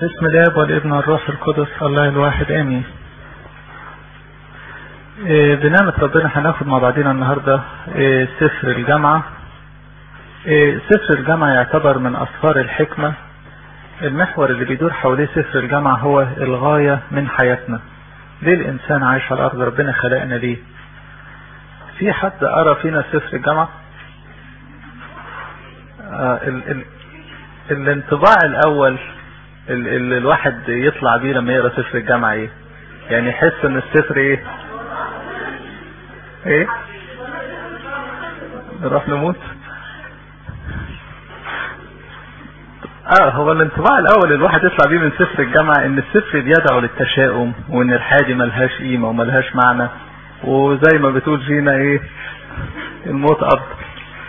بسم الاب والابن والروح القدس الله الواحد امين إيه بنعمة ربنا هناخد مع بعضنا النهاردة إيه سفر الجامعة إيه سفر الجامعة يعتبر من أسفار الحكمة المحور اللي بيدور حواليه سفر الجامعة هو الغاية من حياتنا ليه الإنسان عايش على الأرض ربنا خلقنا ليه في حد قرأ فينا سفر الجامعة آه ال ال الانطباع الأول اللي الواحد يطلع بيه لما يقرا سفر الجامعة ايه يعني يحس ان السفر ايه ايه نروح نموت اه هو الانطباع الاول الواحد يطلع بيه من سفر الجامعة ان السفر بيدعو للتشاؤم وان الحياة دي ملهاش قيمة وملهاش معنى وزي ما بتقول فينا ايه الموت افضل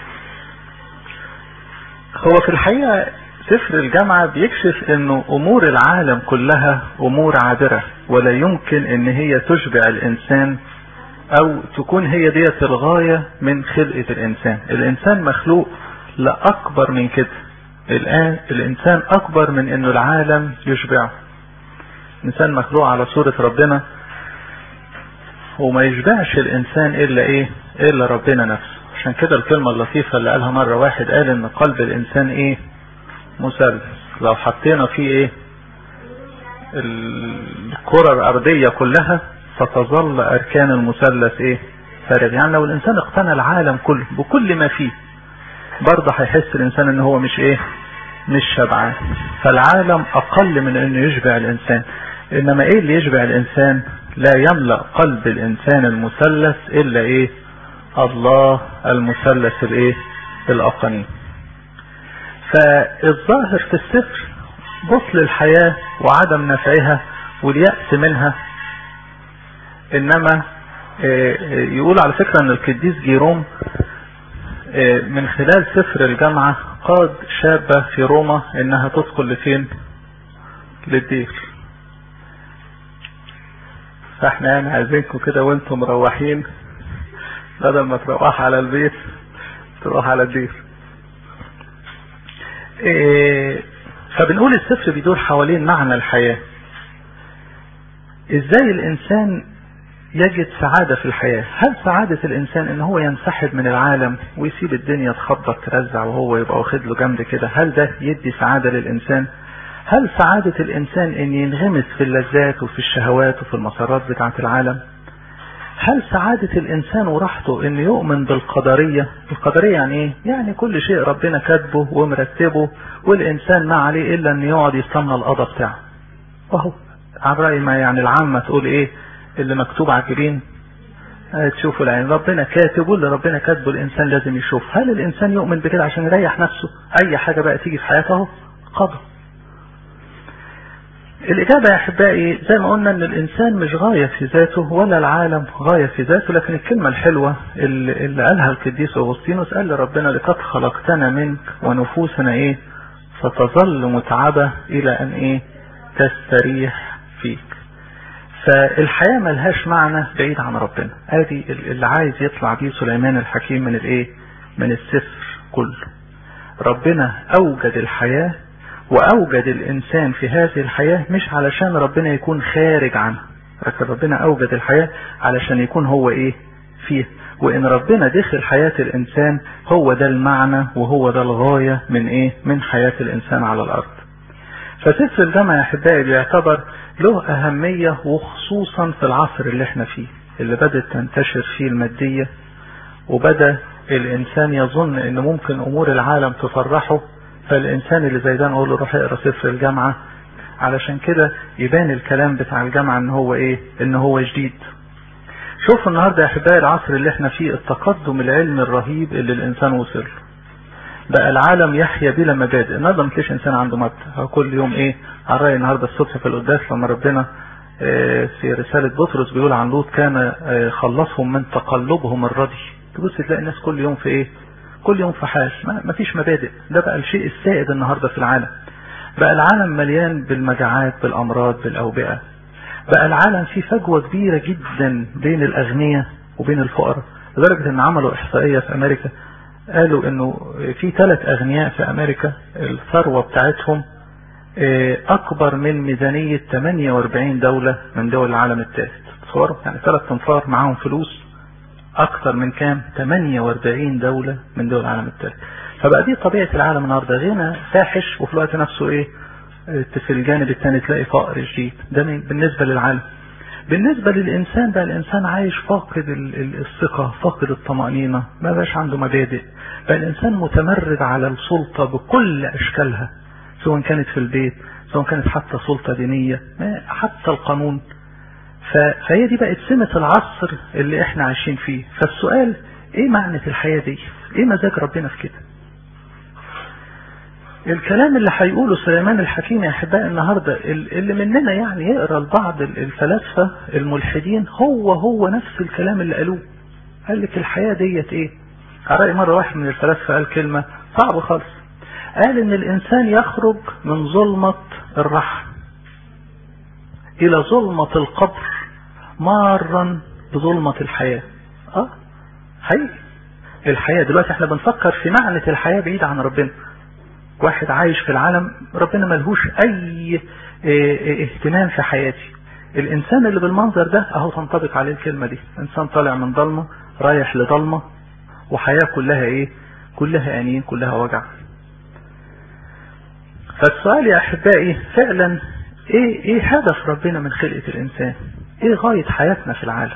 هو في الحقيقة سفر الجامعة بيكشف انه امور العالم كلها امور عابرة ولا يمكن ان هي تشبع الانسان او تكون هي ديت الغاية من خلقة الانسان الانسان مخلوق لاكبر من كده الان الانسان اكبر من انه العالم يشبعه الانسان مخلوق على صورة ربنا وما يشبعش الانسان الا ايه الا ربنا نفسه عشان كده الكلمة اللطيفة اللي قالها مرة واحد قال ان قلب الانسان ايه مثلث لو حطينا فيه ايه الكرة الارضية كلها ستظل اركان المثلث ايه فارغ يعني لو الانسان اقتنى العالم كله بكل ما فيه برضه هيحس الانسان ان هو مش ايه مش شبعان فالعالم اقل من انه يشبع الانسان انما ايه اللي يشبع الانسان لا يملأ قلب الانسان المثلث الا ايه الله المثلث الايه الاقني فالظاهر في السفر بطل الحياة وعدم نفعها واليأس منها انما يقول على فكرة ان القديس جيروم من خلال سفر الجامعة قاد شابة في روما انها تدخل لفين للدير فاحنا يعني عايزينكم كده وانتم مروحين بدل ما تروح على البيت تروح على الدير إيه فبنقول السفر بيدور حوالين معنى الحياة ازاي الانسان يجد سعادة في الحياة هل سعادة الانسان ان هو ينسحب من العالم ويسيب الدنيا تخبط ترزع وهو يبقى واخد له جنب كده هل ده يدي سعادة للانسان هل سعادة الانسان ان ينغمس في اللذات وفي الشهوات وفي المسارات بتاعة العالم هل سعادة الإنسان وراحته إنه يؤمن بالقدرية القدرية يعني إيه يعني كل شيء ربنا كاتبه ومرتبه والإنسان ما عليه إلا إنه يقعد يستنى القضاء بتاعه وهو عن رأي ما يعني العامة تقول إيه اللي مكتوب على الجبين تشوفوا العين ربنا كاتب واللي ربنا كاتبه الإنسان لازم يشوف هل الإنسان يؤمن بكده عشان يريح نفسه أي حاجة بقى تيجي في حياته قضى الإجابة يا أحبائي زي ما قلنا أن الإنسان مش غاية في ذاته ولا العالم غاية في ذاته لكن الكلمة الحلوة اللي, اللي قالها القديس أغسطينوس قال لربنا لقد خلقتنا منك ونفوسنا إيه ستظل متعبة إلى أن إيه تستريح فيك فالحياة ملهاش معنى بعيد عن ربنا ادي اللي عايز يطلع بيه سليمان الحكيم من الايه من السفر كله ربنا اوجد الحياة واوجد الانسان في هذه الحياة مش علشان ربنا يكون خارج عنها لكن ربنا اوجد الحياة علشان يكون هو ايه فيه وان ربنا دخل حياة الانسان هو ده المعنى وهو ده الغاية من ايه من حياة الانسان على الارض فسفر الجامعة يا احبائي بيعتبر له اهمية وخصوصا في العصر اللي احنا فيه اللي بدأت تنتشر فيه المادية وبدأ الانسان يظن ان ممكن امور العالم تفرحه فالانسان اللي زي ده نقول له روح اقرا سفر الجامعة علشان كده يبان الكلام بتاع الجامعة ان هو ايه ان هو جديد شوف النهاردة يا احبائي العصر اللي احنا فيه التقدم العلمي الرهيب اللي الانسان وصل له بقى العالم يحيا بلا مبادئ النهارده مفيش انسان عنده مبدأ كل يوم ايه على رأي النهارده الصبح في القداس لما ربنا اه في رسالة بطرس بيقول عن لوط كان اه خلصهم من تقلبهم الردي تبص تلاقي الناس كل يوم في ايه كل يوم في حال ما فيش مبادئ ده بقى الشيء السائد النهاردة في العالم بقى العالم مليان بالمجاعات بالأمراض بالأوبئة بقى العالم فيه فجوة كبيرة جدا بين الأغنياء وبين الفقراء لدرجة ان عملوا احصائية في امريكا قالوا انه في ثلاث اغنياء في امريكا الثروة بتاعتهم اكبر من ميزانية 48 دولة من دول العالم الثالث تصوروا يعني ثلاث تنفار معاهم فلوس اكثر من كام 48 دولة من دول العالم الثالث فبقى دي طبيعة العالم النهاردة غنى فاحش وفي الوقت نفسه ايه في الجانب الثاني تلاقي فقر شديد ده بالنسبة للعالم بالنسبة للإنسان بقى الإنسان عايش فاقد الثقة فاقد الطمأنينة ما بقاش عنده مبادئ بقى الإنسان متمرد على السلطة بكل أشكالها سواء كانت في البيت سواء كانت حتى سلطة دينية حتى القانون فهي دي بقت سمة العصر اللي احنا عايشين فيه فالسؤال ايه معنى الحياة دي ايه مزاج ربنا في كده الكلام اللي هيقوله سليمان الحكيم يا احبائي النهارده اللي مننا يعني يقرا لبعض الفلاسفه الملحدين هو هو نفس الكلام اللي قالوه قال لك الحياه ديت ايه؟ على مره واحد من الفلاسفه قال كلمه صعبه خالص قال ان الانسان يخرج من ظلمه الرحم الى ظلمه القبر مارا بظلمه الحياه اه حقيقي الحياه دلوقتي احنا بنفكر في معنى الحياه بعيد عن ربنا واحد عايش في العالم ربنا ملهوش اي اهتمام في حياتي الانسان اللي بالمنظر ده اهو تنطبق عليه الكلمة دي انسان طالع من ضلمة رايح لضلمة وحياة كلها ايه كلها انين كلها وجع فالسؤال يا احبائي فعلا ايه ايه هدف ربنا من خلقة الانسان ايه غاية حياتنا في العالم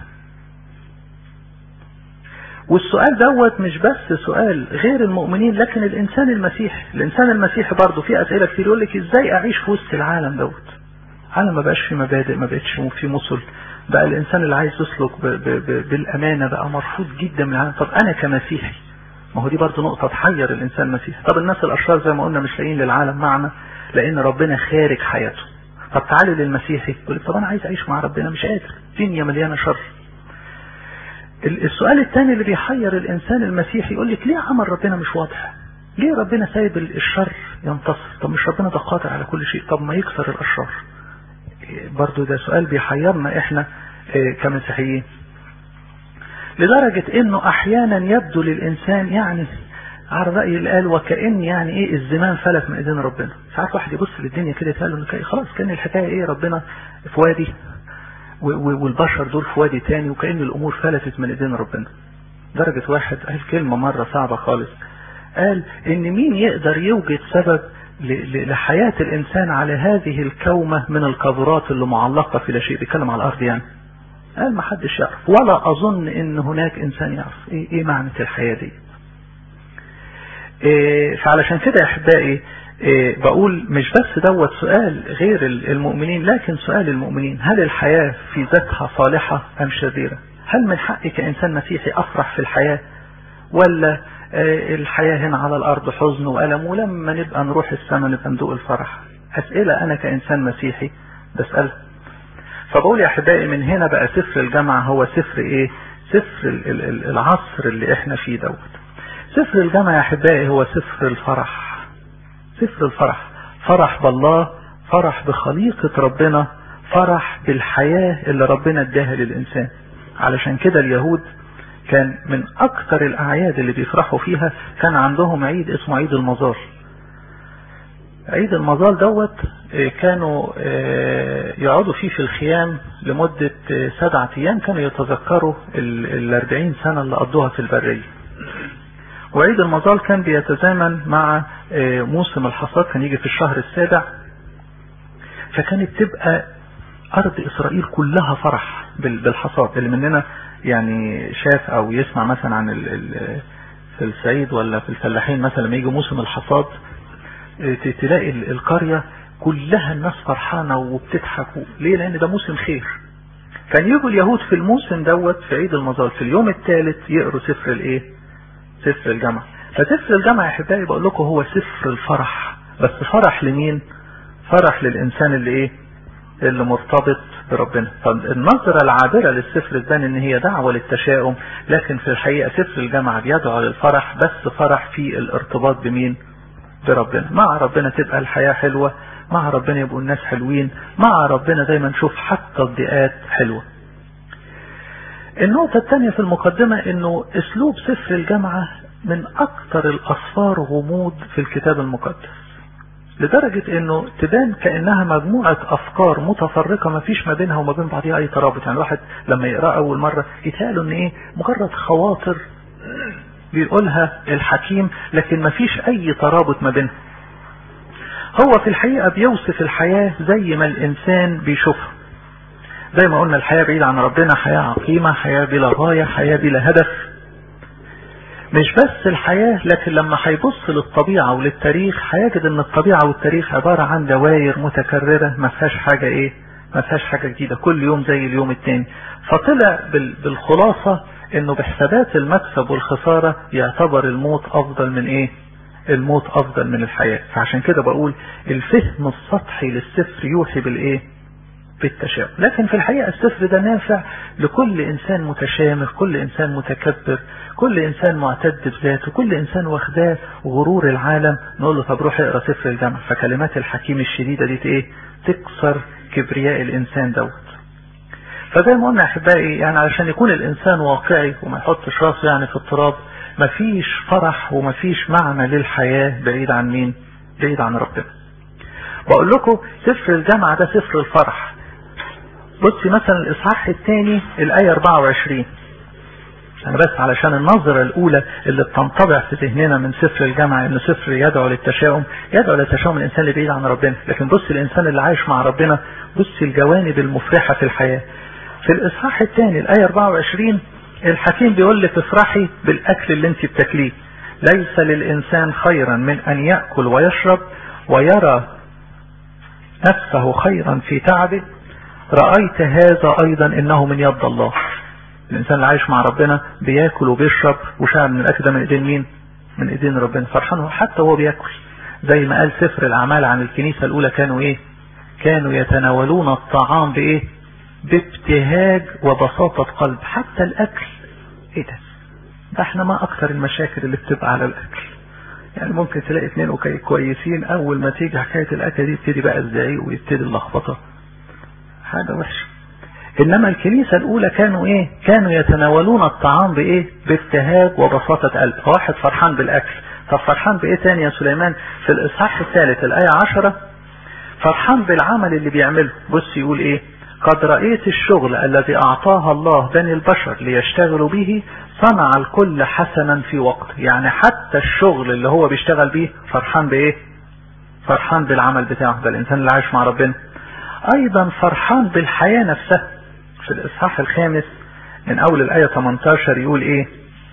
والسؤال دوت مش بس سؤال غير المؤمنين لكن الانسان المسيحي الانسان المسيحي برضه في اسئله كتير يقول لك ازاي اعيش في وسط العالم دوت عالم ما بقاش فيه مبادئ ما بقتش فيه مثل بقى الانسان اللي عايز يسلك ب ب ب بالامانه بقى مرفوض جدا من العالم طب انا كمسيحي ما هو دي برضه نقطه تحير الانسان المسيحي طب الناس الاشرار زي ما قلنا مش لاقيين للعالم معنى لان ربنا خارج حياته طب تعالي للمسيحي يقول لك طب انا عايز اعيش مع ربنا مش قادر الدنيا مليانه شر السؤال الثاني اللي بيحير الانسان المسيحي يقول لك ليه عمل ربنا مش واضح ليه ربنا سايب الشر ينتصر طب مش ربنا ده قادر على كل شيء طب ما يكسر الاشرار برضو ده سؤال بيحيرنا احنا كمسيحيين لدرجة انه احيانا يبدو للانسان يعني على الرأي اللي قال وكأن يعني ايه الزمان فلت من ايدين ربنا ساعات واحد يبص للدنيا كده يتقال له خلاص كان الحكاية ايه ربنا في وادي والبشر دول في وادي تاني وكأن الأمور فلتت من إيدين ربنا درجة واحد قال كلمة مرة صعبة خالص قال إن مين يقدر يوجد سبب لحياة الإنسان على هذه الكومة من القاذورات اللي معلقة في لا شيء بيتكلم على الأرض يعني قال ما حدش يعرف ولا أظن إن هناك إنسان يعرف إيه, إيه معنى الحياة دي إيه فعلشان كده يا أحبائي إيه بقول مش بس دوت سؤال غير المؤمنين لكن سؤال المؤمنين هل الحياة في ذاتها صالحة أم شريرة هل من حقي كإنسان مسيحي أفرح في الحياة ولا الحياة هنا على الأرض حزن وألم ولما نبقى نروح السماء نبقى ندوق الفرح أسئلة أنا كإنسان مسيحي بسألها فبقول يا أحبائي من هنا بقى سفر الجامعة هو سفر إيه سفر العصر اللي إحنا فيه دوت سفر الجامعة يا أحبائي هو سفر الفرح سفر الفرح فرح بالله فرح بخليقة ربنا فرح بالحياة اللي ربنا اداها للإنسان علشان كده اليهود كان من أكثر الأعياد اللي بيفرحوا فيها كان عندهم عيد اسمه عيد المظال عيد المظال دوت كانوا يقعدوا فيه في الخيام لمدة سبعة أيام كانوا يتذكروا الأربعين سنة اللي قضوها في البرية وعيد المظال كان بيتزامن مع موسم الحصاد كان يجي في الشهر السابع فكانت تبقى أرض إسرائيل كلها فرح بالحصاد اللي مننا يعني شاف أو يسمع مثلا عن في الصعيد ولا في الفلاحين مثلا لما يجي موسم الحصاد تلاقي القرية كلها الناس فرحانة وبتضحك ليه لأن ده موسم خير كان يجوا اليهود في الموسم دوت في عيد المظال في اليوم الثالث يقروا سفر الايه سفر الجامعة فسفر الجامعة يا احبائي بقول لكم هو سفر الفرح بس فرح لمين فرح للانسان اللي ايه اللي مرتبط بربنا فالنظرة العابرة للسفر تبان ان هي دعوة للتشاؤم لكن في الحقيقة سفر الجامعة بيدعو للفرح بس فرح في الارتباط بمين بربنا مع ربنا تبقى الحياة حلوة مع ربنا يبقوا الناس حلوين مع ربنا دايما نشوف حتى الضيقات حلوة النقطة الثانية في المقدمة انه اسلوب سفر الجامعة من اكثر الاسفار غموض في الكتاب المقدس لدرجة انه تبان كأنها مجموعة افكار متفرقة ما فيش ما بينها وما بين بعضها اي ترابط يعني الواحد لما يقرأ اول مرة يتهيأله ان ايه مجرد خواطر بيقولها الحكيم لكن ما فيش اي ترابط ما بينها هو في الحقيقة بيوصف الحياة زي ما الانسان بيشوفها زي ما قلنا الحياة بعيدة عن ربنا حياة عقيمة حياة بلا غاية حياة بلا هدف مش بس الحياة لكن لما هيبص للطبيعة وللتاريخ هيجد ان الطبيعة والتاريخ عبارة عن دوائر متكررة ما فيهاش حاجة ايه ما فيهاش حاجة جديدة كل يوم زي اليوم التاني فطلع بالخلاصة انه بحسابات المكسب والخسارة يعتبر الموت افضل من ايه الموت افضل من الحياة فعشان كده بقول الفهم السطحي للسفر يوحي بالايه بالتشاؤم لكن في الحقيقة السفر ده نافع لكل انسان متشامخ كل انسان متكبر كل انسان معتد بذاته كل انسان واخداه غرور العالم نقول له طب روح اقرا سفر الجمع فكلمات الحكيم الشديدة دي ايه تكسر كبرياء الانسان دوت فزي ما قلنا احبائي يعني علشان يكون الانسان واقعي وما يحطش راسه يعني في التراب مفيش فرح ومفيش معنى للحياة بعيد عن مين بعيد عن ربنا بقول لكم سفر الجامعة ده سفر الفرح بصي مثلا الاصحاح الثاني الايه 24 انا بس علشان النظرة الاولى اللي بتنطبع في ذهننا من سفر الجامعة انه سفر يدعو للتشاؤم يدعو للتشاؤم الانسان اللي بعيد عن ربنا لكن بص الانسان اللي عايش مع ربنا بص الجوانب المفرحة في الحياة في الاصحاح الثاني الايه 24 الحكيم بيقول لك افرحي بالاكل اللي انت بتاكليه ليس للانسان خيرا من ان ياكل ويشرب ويرى نفسه خيرا في تعبه رأيت هذا ايضا انه من يد الله الانسان اللي عايش مع ربنا بياكل وبيشرب وشاعر من الاكل ده من ايدين مين من ايدين ربنا فرحان حتى وهو بياكل زي ما قال سفر الاعمال عن الكنيسة الاولى كانوا ايه كانوا يتناولون الطعام بايه بابتهاج وبساطة قلب حتى الاكل ايه ده ده احنا ما اكثر المشاكل اللي بتبقى على الاكل يعني ممكن تلاقي اثنين كويسين اول ما تيجي حكاية الاكل دي يبتدي بقى الزعيق ويبتدي اللخبطة حاجة وحشة انما الكنيسة الاولى كانوا ايه كانوا يتناولون الطعام بايه بابتهاج وبساطة قلب واحد فرحان بالاكل طب فرحان بايه تاني يا سليمان في الاصحاح الثالث الاية عشرة فرحان بالعمل اللي بيعمله بص يقول ايه قد رأيت الشغل الذي اعطاها الله بني البشر ليشتغلوا به صنع الكل حسنا في وقت يعني حتى الشغل اللي هو بيشتغل بيه فرحان بايه فرحان بالعمل بتاعه ده الانسان اللي عايش مع ربنا ايضا فرحان بالحياة نفسها في الاصحاح الخامس من اول الاية 18 يقول ايه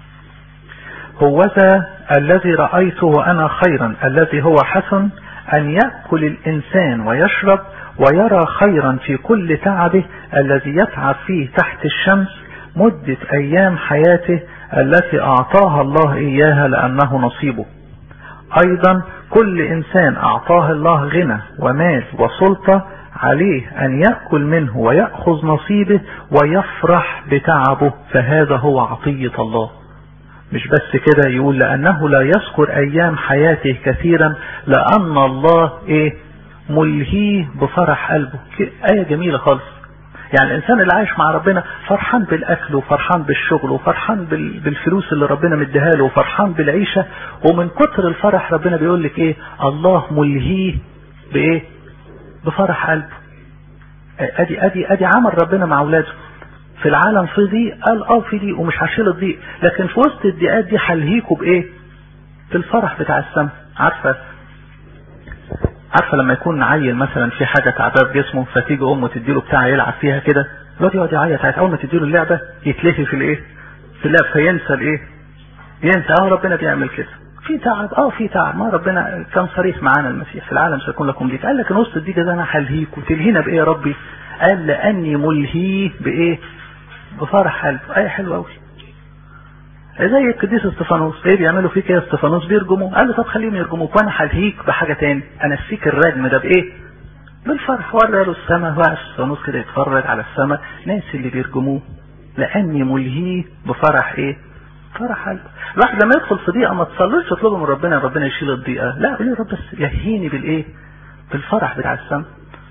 هوذا الذي رأيته انا خيرا الذي هو حسن ان يأكل الانسان ويشرب ويرى خيرا في كل تعبه الذي يتعب فيه تحت الشمس مدة ايام حياته التي اعطاها الله اياها لانه نصيبه ايضا كل انسان اعطاه الله غنى ومال وسلطة عليه ان يأكل منه ويأخذ نصيبه ويفرح بتعبه فهذا هو عطية الله مش بس كده يقول لانه لا يذكر ايام حياته كثيرا لان الله ايه ملهيه بفرح قلبه ايه جميلة خالص يعني الانسان اللي عايش مع ربنا فرحان بالاكل وفرحان بالشغل وفرحان بالفلوس اللي ربنا مديها له وفرحان بالعيشة ومن كتر الفرح ربنا بيقول لك ايه الله ملهيه بايه بفرح قلبه ادي ادي ادي عمل ربنا مع اولاده في العالم في ضيق قال اه في ضيق ومش هشيل الضيق لكن في وسط الضيقات دي هلهيكوا بايه بالفرح بتاع السماء عارفه عارفه لما يكون عيل مثلا في حاجه تعباه في جسمه فتيجي امه تديله بتاع يلعب فيها كده الواد يقعد يعيط اول ما تديله اللعبه يتلهي في الايه في اللعب فينسى الايه ينسى اه ربنا بيعمل كده في تعب اه في تعب ما ربنا كان صريح معانا المسيح في العالم سيكون لكم ضيق قال لك ان وسط الضيق ده انا هلهيك وتلهينا بايه يا ربي قال لاني ملهيه بايه بفرح قلبه ايه حلوه قوي زي القديس استفانوس ايه بيعملوا فيك يا استفانوس بيرجموه قال له طب خليهم يرجموك وانا هلهيك بحاجه تاني انا اسيك الرجم ده بايه بالفرح ورى له السماء وقع استفانوس كده يتفرج على السماء ناس اللي بيرجموه لاني ملهيه بفرح ايه فرح قلبه الواحد لما يدخل في ضيقه ما تصليش تطلبه من ربنا ربنا يشيل الضيقه لا قول يا رب بس يهيني بالايه بالفرح بتاع السماء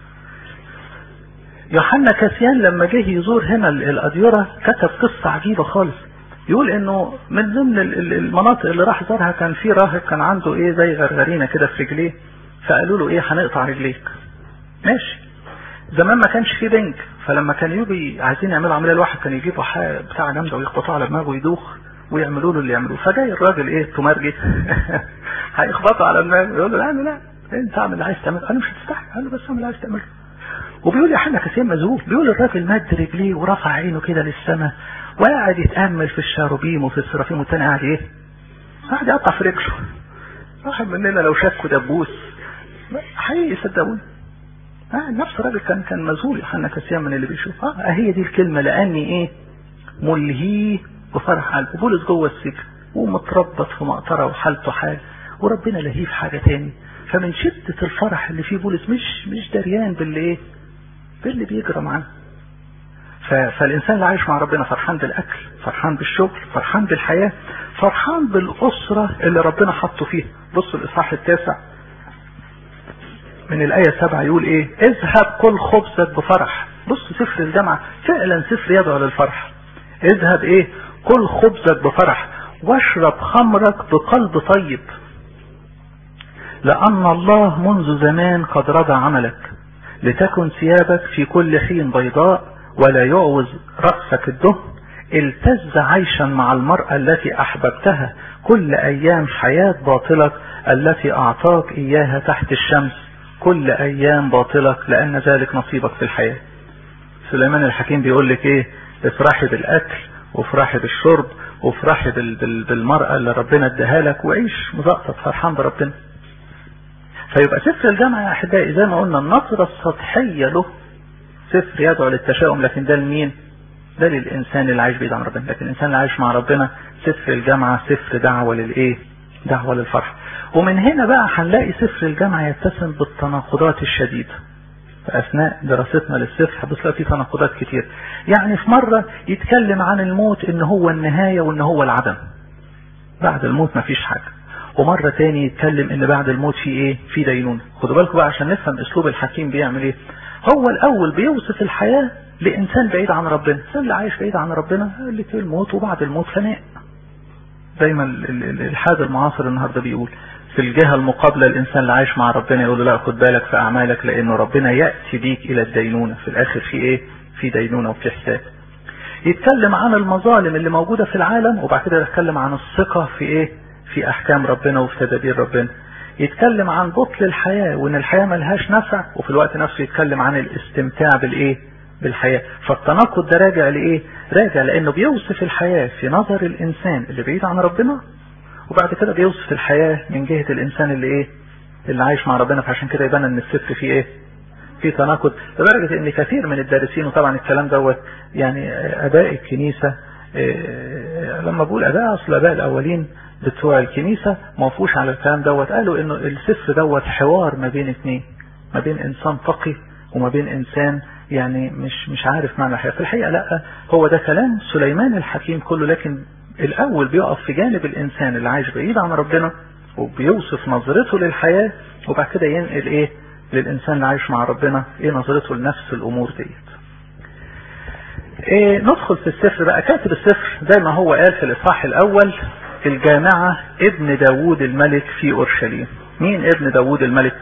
يوحنا كاسيان لما جه يزور هنا الاديره كتب قصه عجيبه خالص يقول انه من ضمن المناطق اللي راح زارها كان في راهب كان عنده ايه زي غرغرينه كده في رجليه فقالوا له ايه هنقطع رجليك ماشي زمان ما كانش فيه بنك فلما كان يجي عايزين يعملوا عمليه الواحد كان يجيبوا بتاع جامده ويخبطوه على دماغه ويدوخ ويعملوا له اللي يعملوه فجاي الراجل ايه تمرجي هيخبطوا على دماغه يقول له لا لا انت اعمل اللي عايز تعمله انا مش هتستحي قال له بس اعمل اللي عايز تعمله وبيقول يا حنا كثير مذهول بيقول الراجل مد رجليه ورفع عينه كده للسماء وقاعد يتامل في الشاروبيم وفي السرافيم والتاني قاعد ايه؟ قاعد يقطع في رجله واحد مننا لو شكوا دبوس حقيقي صدقوني آه نفس الراجل كان كان مذهول يوحنا كثير من اللي بيشوف اه هي دي الكلمه لاني ايه ملهيه بفرح قلبه بولس جوه السجن ومتربط في مقطره وحالته حال وربنا لهيه في حاجه تاني فمن شده الفرح اللي فيه بولس مش مش دريان باللي ايه باللي بيجرى معاه فالإنسان اللي عايش مع ربنا فرحان بالأكل فرحان بالشغل فرحان بالحياة فرحان بالأسرة اللي ربنا حطه فيها بصوا الإصحاح التاسع من الآية سبعة يقول إيه اذهب كل خبزك بفرح بص سفر الجامعة فعلا سفر يدعو للفرح اذهب إيه كل خبزك بفرح واشرب خمرك بقلب طيب لأن الله منذ زمان قد رضى عملك لتكن ثيابك في كل حين بيضاء ولا يعوز رأسك الدهن التز عيشا مع المرأة التي أحببتها كل أيام حياة باطلك التي أعطاك إياها تحت الشمس كل أيام باطلك لأن ذلك نصيبك في الحياة سليمان الحكيم بيقول لك إيه افرحي بالأكل وافرحي بالشرب وافرحي بالمرأة اللي ربنا اداها لك وعيش مزقطط فرحان بربنا فيبقى سفر الجامعة يا أحبائي زي ما قلنا النظرة السطحية له سفر يدعو للتشاؤم لكن ده لمين ده للإنسان اللي عايش بعيد عن ربنا لكن الإنسان اللي عايش مع ربنا سفر الجامعة سفر دعوة للإيه دعوة للفرح ومن هنا بقى هنلاقي سفر الجامعة يتسم بالتناقضات الشديدة في أثناء دراستنا للسفر هتبص في تناقضات كتير يعني في مرة يتكلم عن الموت إن هو النهاية وإن هو العدم بعد الموت مفيش حاجة ومرة تاني يتكلم ان بعد الموت في ايه في دينونة خدوا بالكم بقى عشان نفهم اسلوب الحكيم بيعمل ايه هو الاول بيوصف الحياة لانسان بعيد عن ربنا الانسان اللي عايش بعيد عن ربنا اللي في الموت وبعد الموت فناء زي ما الحاد المعاصر النهارده بيقول في الجهة المقابلة الانسان اللي عايش مع ربنا يقول له لا خد بالك في اعمالك لانه ربنا يأتي بيك الى الدينونة في الاخر في ايه في دينونة وفي حساب يتكلم عن المظالم اللي موجودة في العالم وبعد كده يتكلم عن الثقة في ايه في احكام ربنا وفي تدابير ربنا يتكلم عن بطل الحياة وان الحياة ملهاش نفع وفي الوقت نفسه يتكلم عن الاستمتاع بالايه بالحياة فالتناقض ده راجع لايه راجع لانه بيوصف الحياة في نظر الانسان اللي بعيد عن ربنا وبعد كده بيوصف الحياة من جهة الانسان اللي ايه اللي عايش مع ربنا فعشان كده يبان ان السفر فيه ايه في تناقض لدرجة ان كثير من الدارسين وطبعا الكلام دوت يعني اباء الكنيسة إيه لما بقول اباء اصل اباء الاولين بتوع الكنيسة ما وقفوش على الكلام دوت قالوا انه السفر دوت حوار ما بين اثنين ما بين انسان تقي وما بين انسان يعني مش مش عارف معنى الحياة في الحقيقة لا هو ده كلام سليمان الحكيم كله لكن الاول بيقف في جانب الانسان اللي عايش بعيد عن ربنا وبيوصف نظرته للحياة وبعد كده ينقل ايه للانسان اللي عايش مع ربنا ايه نظرته لنفس الامور ديت إيه ندخل في السفر بقى كاتب السفر زي ما هو قال في الاصحاح الاول الجامعة ابن داوود الملك في اورشليم مين ابن داوود الملك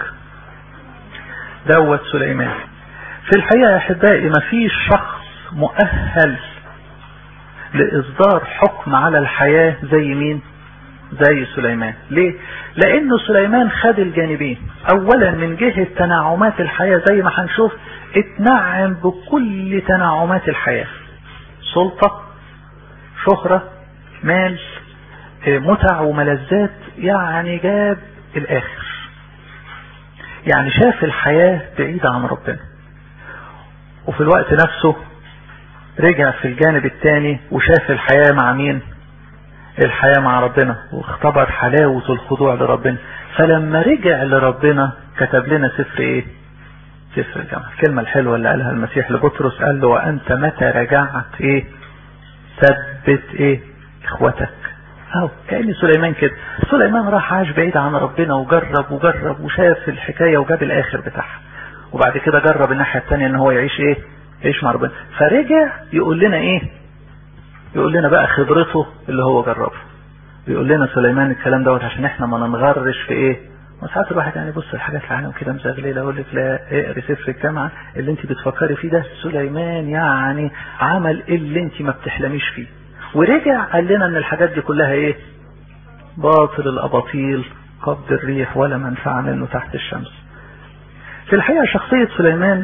دوت سليمان في الحقيقة يا احبائي ما فيش شخص مؤهل لاصدار حكم على الحياة زي مين زي سليمان ليه لانه سليمان خد الجانبين اولا من جهة تنعمات الحياة زي ما هنشوف اتنعم بكل تنعمات الحياة سلطة شهرة مال متع وملذات يعني جاب الاخر يعني شاف الحياة بعيدة عن ربنا وفي الوقت نفسه رجع في الجانب الثاني وشاف الحياة مع مين الحياة مع ربنا واختبر حلاوة الخضوع لربنا فلما رجع لربنا كتب لنا سفر ايه سفر الجامعة الكلمة الحلوة اللي قالها المسيح لبطرس قال له وانت متى رجعت ايه ثبت ايه اخوتك اهو كأن سليمان كده سليمان راح عاش بعيد عن ربنا وجرب وجرب وشاف الحكاية وجاب الاخر بتاعها وبعد كده جرب الناحية التانية ان هو يعيش ايه يعيش مع ربنا فرجع يقول لنا ايه يقول لنا بقى خبرته اللي هو جربه بيقول لنا سليمان الكلام دوت عشان احنا ما ننغرش في ايه وساعات الواحد يعني يبص لحاجات العالم كده مزغلله يقول لك لا اقري سفر الجامعه اللي انت بتفكري فيه ده سليمان يعني عمل اللي انت ما بتحلميش فيه ورجع قال لنا ان الحاجات دي كلها ايه باطل الاباطيل قبض الريح ولا منفعه منه تحت الشمس في الحقيقه شخصيه سليمان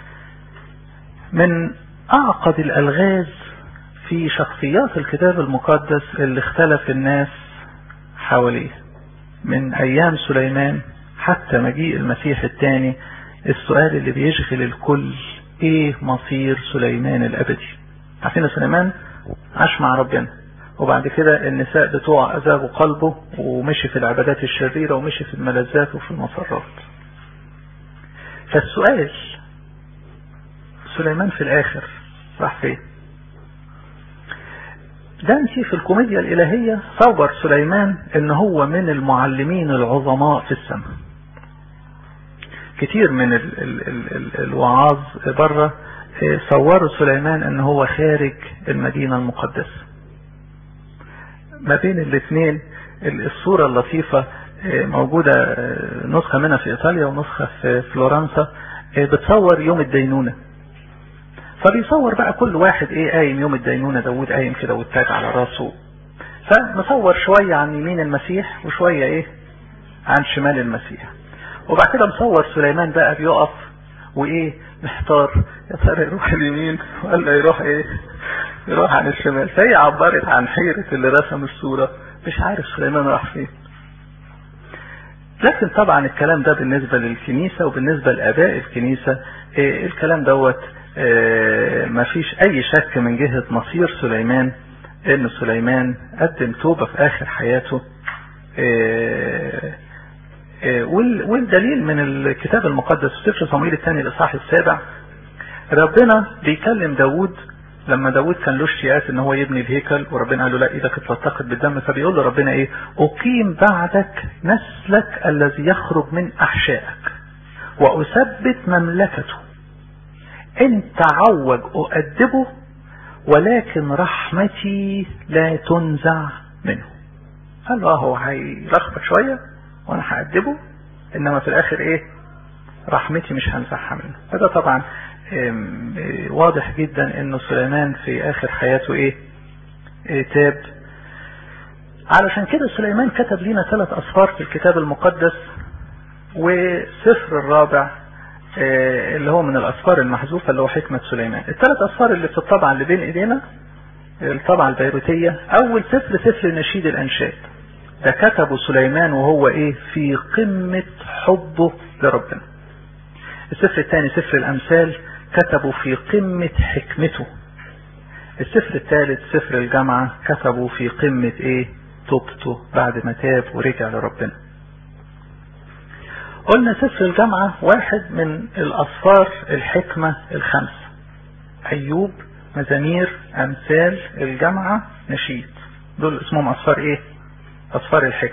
من اعقد الالغاز في شخصيات الكتاب المقدس اللي اختلف الناس حواليه من ايام سليمان حتى مجيء المسيح الثاني السؤال اللي بيشغل الكل ايه مصير سليمان الابدي عارفين سليمان عاش مع ربنا وبعد كده النساء بتوع اذابوا قلبه ومشي في العبادات الشريرة ومشي في الملذات وفي المسرات فالسؤال سليمان في الاخر راح فين دانتي في الكوميديا الإلهية صور سليمان ان هو من المعلمين العظماء في السماء كتير من ال ال ال ال الوعاظ بره صوروا سليمان ان هو خارج المدينة المقدسة ما بين الاثنين الصورة اللطيفة موجودة نسخة منها في ايطاليا ونسخة في فلورنسا بتصور يوم الدينونة فبيصور بقى كل واحد ايه قايم يوم الدينونة داود قايم كده والتاج على راسه فمصور شوية عن يمين المسيح وشوية ايه عن شمال المسيح وبعد كده مصور سليمان بقى بيقف وايه محتار يا ترى يروح اليمين ولا يروح ايه يروح عن الشمال فهي عبرت عن حيرة اللي رسم الصورة مش عارف سليمان راح فين لكن طبعا الكلام ده بالنسبة للكنيسة وبالنسبة لآباء الكنيسة إيه الكلام دوت إيه ما فيش اي شك من جهة مصير سليمان ان سليمان قدم توبة في اخر حياته إيه والدليل من الكتاب المقدس في سفر صمويل الثاني الاصحاح السابع ربنا بيكلم داود لما داود كان له اشتياقات ان هو يبني الهيكل وربنا قال له لا ايدك اتلطقت بالدم فبيقول له ربنا ايه اقيم بعدك نسلك الذي يخرج من احشائك واثبت مملكته ان تعوج اؤدبه ولكن رحمتي لا تنزع منه قال له هو هيلخبط شويه وانا هأدبه انما في الاخر ايه رحمتي مش هنزعها منه فده طبعا واضح جدا انه سليمان في اخر حياته ايه, إيه تاب علشان كده سليمان كتب لنا ثلاث اسفار في الكتاب المقدس وسفر الرابع إيه اللي هو من الاسفار المحذوفة اللي هو حكمة سليمان الثلاث اسفار اللي في الطبعة اللي بين ايدينا الطبعة البيروتية اول سفر سفر نشيد الانشاد ده كتبه سليمان وهو ايه في قمة حبه لربنا السفر الثاني سفر الامثال كتبه في قمة حكمته السفر الثالث سفر الجامعة كتبه في قمة ايه توبته بعد ما تاب ورجع لربنا قلنا سفر الجامعة واحد من الاسفار الحكمة الخمسة ايوب مزامير امثال الجامعة نشيد دول اسمهم اسفار ايه أصفار الحكمة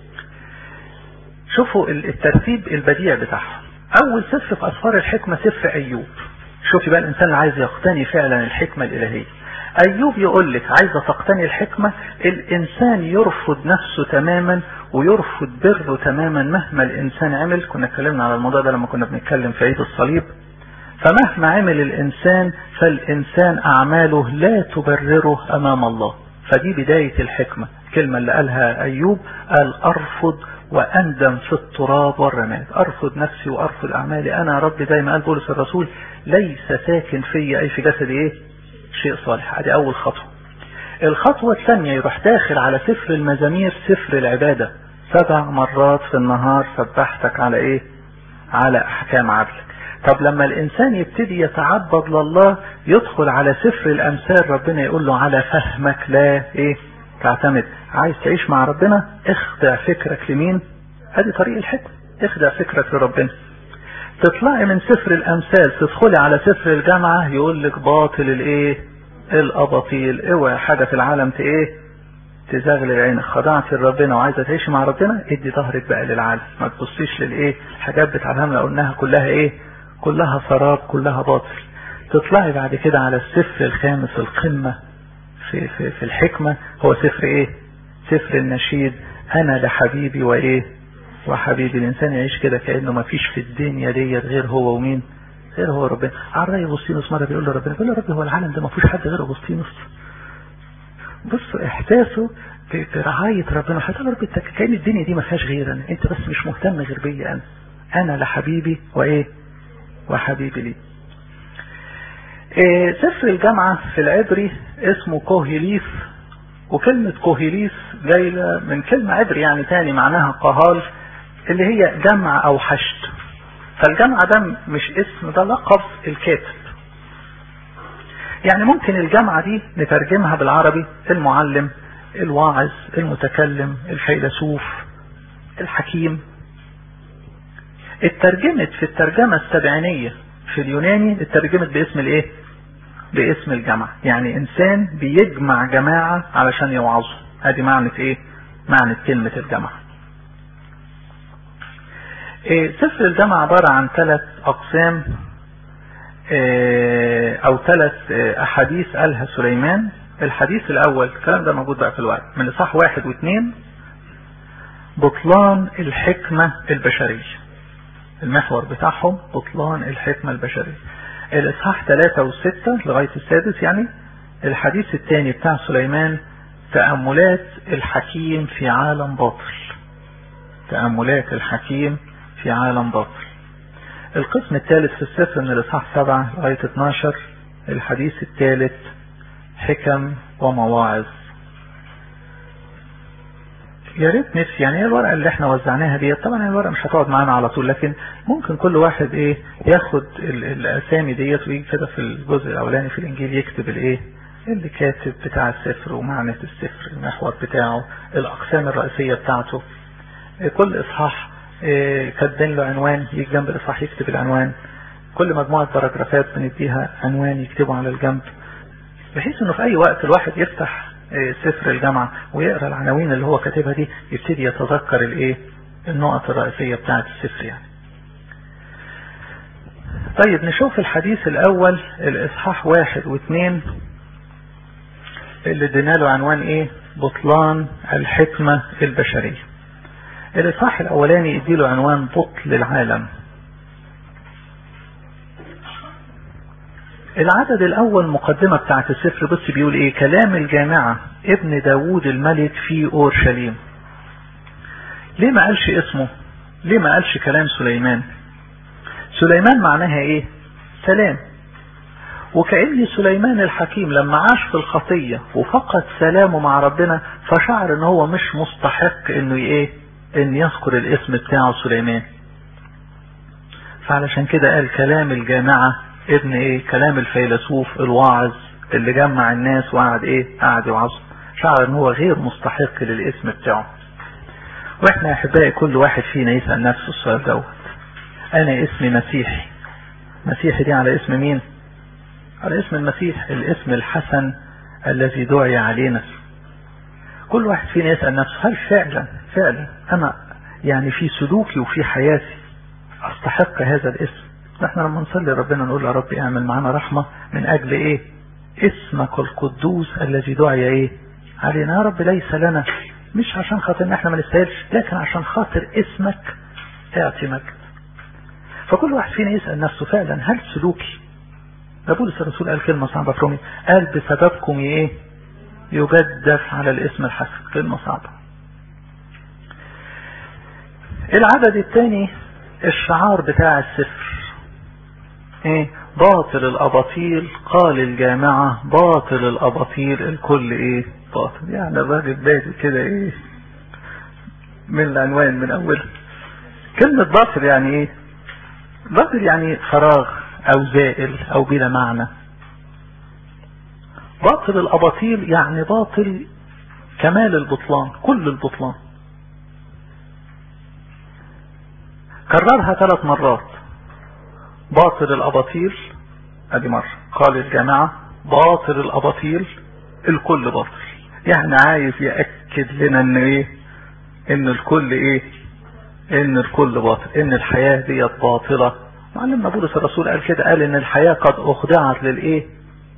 شوفوا الترتيب البديع بتاعهم أول سفر في أصفار الحكمة سفر أيوب شوفي بقى الإنسان اللي عايز يقتني فعلا الحكمة الإلهية أيوب يقول لك عايزة تقتني الحكمة الإنسان يرفض نفسه تماما ويرفض بره تماما مهما الإنسان عمل كنا اتكلمنا على الموضوع ده لما كنا بنتكلم في عيد الصليب فمهما عمل الإنسان فالإنسان أعماله لا تبرره أمام الله فدي بداية الحكمة الكلمة اللي قالها أيوب قال أرفض وأندم في التراب والرماد أرفض نفسي وأرفض أعمالي أنا رب دايما قال بولس الرسول ليس ساكن في أي في جسدي إيه شيء صالح هذه أول خطوة الخطوة الثانية يروح داخل على سفر المزامير سفر العبادة سبع مرات في النهار سبحتك على إيه على أحكام عدلك طب لما الإنسان يبتدي يتعبد لله يدخل على سفر الأمثال ربنا يقول له على فهمك لا إيه تعتمد عايز تعيش مع ربنا اخدع فكرك لمين ادي طريق الحكم اخدع فكرك لربنا تطلعي من سفر الامثال تدخلي على سفر الجامعة يقول لك باطل الايه الاباطيل اوعى حاجة في العالم ت ايه تزغل عينك خضعت لربنا وعايزة تعيشي مع ربنا ادي ظهرك بقى للعالم ما تبصيش للايه الحاجات بتاع الهملة قلناها كلها ايه كلها سراب كلها باطل تطلعي بعد كده على السفر الخامس القمة في, في, في الحكمة هو سفر ايه سفر النشيد انا لحبيبي وايه وحبيبي الانسان يعيش كده كانه ما فيش في الدنيا ديت غير هو ومين غير هو ربنا على رأي اغسطينوس مره بيقول له ربنا بيقول له ربي هو العالم ده ما فيهوش حد غير اغسطينوس بص احساسه برعاية ربنا حتى رب كأن الدنيا دي ما فيهاش غير انا انت بس مش مهتم غير بيا انا انا لحبيبي وايه وحبيبي لي إيه سفر الجامعة في العبري اسمه كوهيليس وكلمة كوهيليس جاية من كلمة عبري يعني تاني معناها قهال اللي هي جمع او حشد فالجمع ده مش اسم ده لقب الكاتب يعني ممكن الجامعة دي نترجمها بالعربي المعلم الواعظ المتكلم الفيلسوف الحكيم اترجمت في الترجمة السبعينية في اليوناني اترجمت باسم الايه باسم الجمع يعني انسان بيجمع جماعة علشان يوعظوا ادي معنى ايه معنى كلمة الجمع إيه سفر الجمع عبارة عن ثلاث اقسام إيه او ثلاث احاديث قالها سليمان الحديث الاول الكلام ده موجود بقى في الورق من اصحاح واحد واثنين بطلان الحكمة البشرية المحور بتاعهم بطلان الحكمة البشرية الاصحاح ثلاثة وستة لغاية السادس يعني الحديث الثاني بتاع سليمان تأملات الحكيم في عالم باطل تأملات الحكيم في عالم باطل القسم الثالث في السفر من الاصحاح سبعة لغاية 12 الحديث الثالث حكم ومواعظ يا ريت نفسي يعني ايه الورقه اللي احنا وزعناها دي طبعا الورقه مش هتقعد معانا على طول لكن ممكن كل واحد ايه ياخد الاسامي ديت ويجي كده في الجزء الاولاني في الانجيل يكتب الايه اللي كاتب بتاع السفر ومعنى السفر المحور بتاعه الاقسام الرئيسيه بتاعته كل اصحاح كاتبين له عنوان يجي جنب الاصحاح يكتب العنوان كل مجموعه باراجرافات بنديها عنوان يكتبه على الجنب بحيث انه في اي وقت الواحد يفتح سفر الجامعة ويقرأ العناوين اللي هو كاتبها دي يبتدي يتذكر الايه النقط الرئيسية بتاعة السفر يعني طيب نشوف الحديث الاول الاصحاح واحد واثنين اللي ادينا له عنوان ايه بطلان الحكمة البشرية الاصحاح الاولاني يديله عنوان بطل العالم العدد الاول مقدمة بتاعت السفر بص بيقول ايه كلام الجامعة ابن داوود الملك في اورشليم ليه ما قالش اسمه ليه ما قالش كلام سليمان سليمان معناها ايه سلام وكأن سليمان الحكيم لما عاش في الخطية وفقد سلامه مع ربنا فشعر ان هو مش مستحق انه ايه ان يذكر الاسم بتاعه سليمان فعلشان كده قال كلام الجامعة ابن ايه كلام الفيلسوف الواعظ اللي جمع الناس وقعد ايه قعد يوعظ شعر ان هو غير مستحق للاسم بتاعه واحنا يا احبائي كل واحد فينا يسأل نفسه السؤال دوت انا اسمي مسيحي مسيحي دي على اسم مين على اسم المسيح الاسم الحسن الذي دعي علينا كل واحد فينا يسأل نفسه هل فعلا فعلا انا يعني في سلوكي وفي حياتي استحق هذا الاسم احنا لما نصلي ربنا نقول يا رب اعمل معنا رحمة من اجل ايه اسمك القدوس الذي دعي ايه علينا يا رب ليس لنا مش عشان خاطر ان احنا ما نستاهلش لكن عشان خاطر اسمك اعطي مجد فكل واحد فينا يسأل نفسه فعلا هل سلوكي ده بولس الرسول قال كلمة صعبة في رومي قال بسببكم ايه يجدف على الاسم الحسن كلمة صعبة العدد الثاني الشعار بتاع السفر ايه باطل الاباطيل قال الجامعة باطل الاباطيل الكل ايه باطل يعني الراجل بادي كده ايه من العنوان من اول كلمة باطل يعني ايه باطل يعني فراغ او زائل او بلا معنى باطل الاباطيل يعني باطل كمال البطلان كل البطلان كررها ثلاث مرات باطل الاباطيل ادي مرة قال الجامعة باطل الاباطيل الكل باطل يعني عايز يأكد لنا ان ايه ان الكل ايه ان الكل باطل ان الحياة ديت باطلة معلمنا بولس الرسول قال كده قال ان الحياة قد اخضعت للايه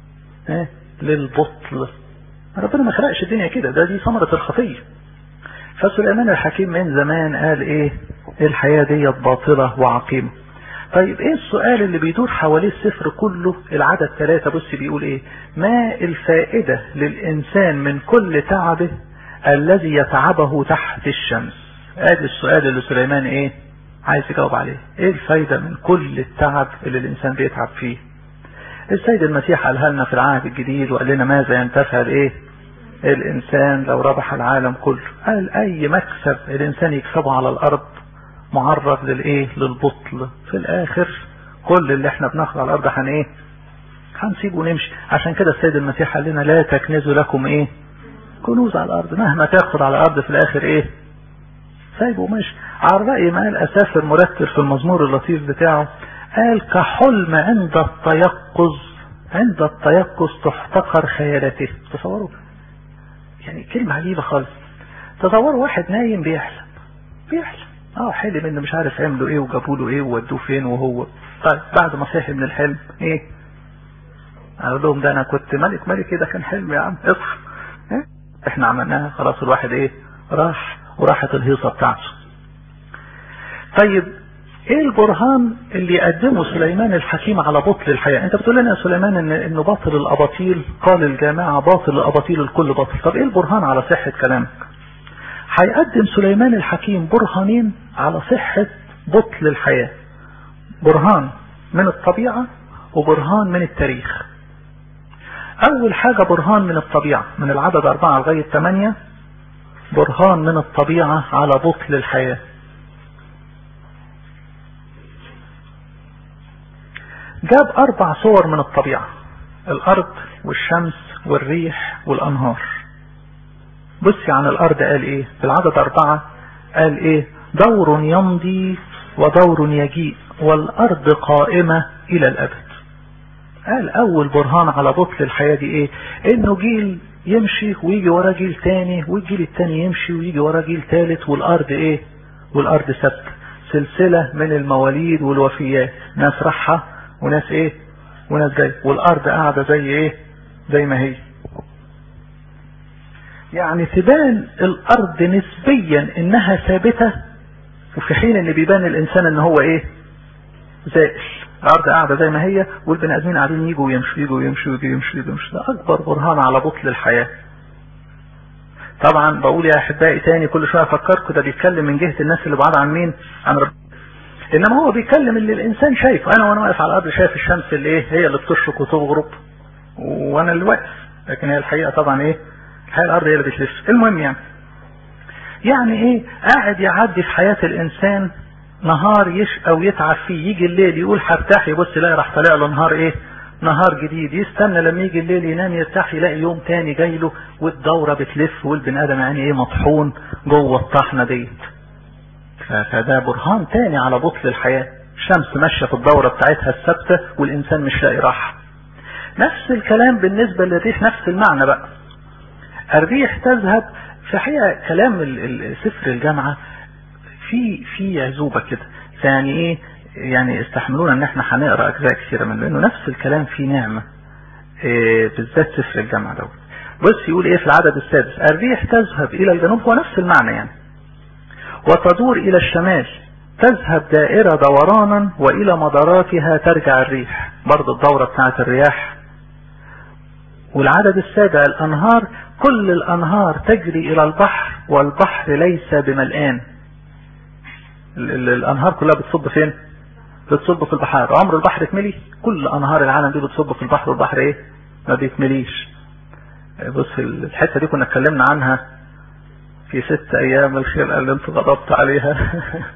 ايه للبطل ربنا ما خلقش الدنيا كده ده دي ثمرة الخطية فسليمان الحكيم من زمان قال ايه الحياة دي باطلة وعقيمة طيب ايه السؤال اللي بيدور حواليه السفر كله العدد ثلاثة بص بيقول ايه ما الفائدة للانسان من كل تعبه الذي يتعبه تحت الشمس ادي السؤال اللي سليمان ايه عايز يجاوب عليه ايه الفايدة من كل التعب اللي الانسان بيتعب فيه السيد المسيح قالها لنا في العهد الجديد وقال لنا ماذا ينتفع الايه الانسان لو ربح العالم كله قال اي مكسب الانسان يكسبه على الارض معرض للايه للبطل في الاخر كل اللي احنا بناخده على الارض هن ايه هنسيبه ونمشي عشان كده السيد المسيح قال لنا لا تكنزوا لكم ايه كنوز على الارض مهما تاخد على الارض في الاخر ايه سايبه ماشي على رأي ما قال اسافر مرتل في المزمور اللطيف بتاعه قال كحلم عند التيقظ عند التيقظ تحتقر خيالته تصوروا يعني كلمة عجيبة خالص تصوروا واحد نايم بيحلم بيحلم اه حلم انه مش عارف عملوا ايه وجابوا له ايه وودوه فين وهو طيب بعد ما صحي من الحلم ايه قال لهم ده انا كنت ملك ملك كده كان حلم يا عم اصحى إيه؟ احنا عملناها خلاص الواحد ايه راح وراحت الهيصة بتاعته طيب ايه البرهان اللي يقدمه سليمان الحكيم على بطل الحياة انت بتقول لنا يا سليمان ان انه باطل الاباطيل قال الجماعة باطل الاباطيل الكل باطل طب ايه البرهان على صحة كلامك هيقدم سليمان الحكيم برهانين على صحة بطل الحياة برهان من الطبيعة وبرهان من التاريخ اول حاجة برهان من الطبيعة من العدد اربعة لغاية ثمانية برهان من الطبيعة على بطل الحياة جاب اربع صور من الطبيعة الارض والشمس والريح والانهار بصي عن الارض قال ايه في العدد اربعة قال ايه دور يمضي ودور يجيء والارض قائمة الى الابد قال اول برهان على بطل الحياة دي ايه انه جيل يمشي ويجي ورا جيل تاني والجيل التاني يمشي ويجي ورا جيل تالت والارض ايه والارض ثابته سلسلة من المواليد والوفيات ناس راحة وناس ايه وناس جاي والارض قاعدة زي ايه زي ما هي يعني تبان الارض نسبيا انها ثابتة وفي حين ان بيبان الانسان ان هو ايه زائل الارض قاعدة زي ما هي والبني ادمين قاعدين يجوا ويمشوا يجوا ويمشوا يجوا ويمشوا يجوا ويمشوا ده اكبر برهان على بطل الحياة طبعا بقول يا احبائي تاني كل شوية افكركم ده بيتكلم من جهة الناس اللي بعاد عن مين عن ربنا انما هو بيتكلم اللي الانسان شايفه انا وانا واقف على الارض شايف الشمس اللي ايه هي اللي بتشرق وتغرب وانا اللي واقف لكن هي الحقيقة طبعا ايه الحقيقة الارض هي اللي بتلف المهم يعني يعني ايه قاعد يعدي في حياة الانسان نهار يشقى ويتعب فيه يجي الليل يقول هرتاح يبص يلاقي راح طالع له نهار ايه نهار جديد يستنى لما يجي الليل ينام يرتاح يلاقي يوم تاني جاي له والدورة بتلف والبني ادم يعني ايه مطحون جوه الطحنة ديت فده برهان تاني على بطل الحياة الشمس ماشية في الدورة بتاعتها الثابتة والانسان مش لاقي راحة نفس الكلام بالنسبة للريح نفس المعنى بقى الريح تذهب في حقيقة كلام سفر الجامعة في في عزوبة كده يعني ايه يعني استحملونا ان احنا هنقرا اجزاء كثيرة منه لانه نفس الكلام فيه نعمة إيه بالذات سفر الجامعة دوت بص يقول ايه في العدد السادس الريح تذهب الى الجنوب هو نفس المعنى يعني وتدور الى الشمال تذهب دائرة دورانا والى مداراتها ترجع الريح برضه الدورة بتاعت الرياح والعدد السابع الانهار كل الانهار تجري الى البحر والبحر ليس بملآن الانهار كلها بتصب فين بتصب في البحار عمر البحر اتملي كل انهار العالم دي بتصب في البحر والبحر ايه ما بيتمليش بص الحتة دي كنا اتكلمنا عنها في ست ايام الخلقة اللي انت غضبت عليها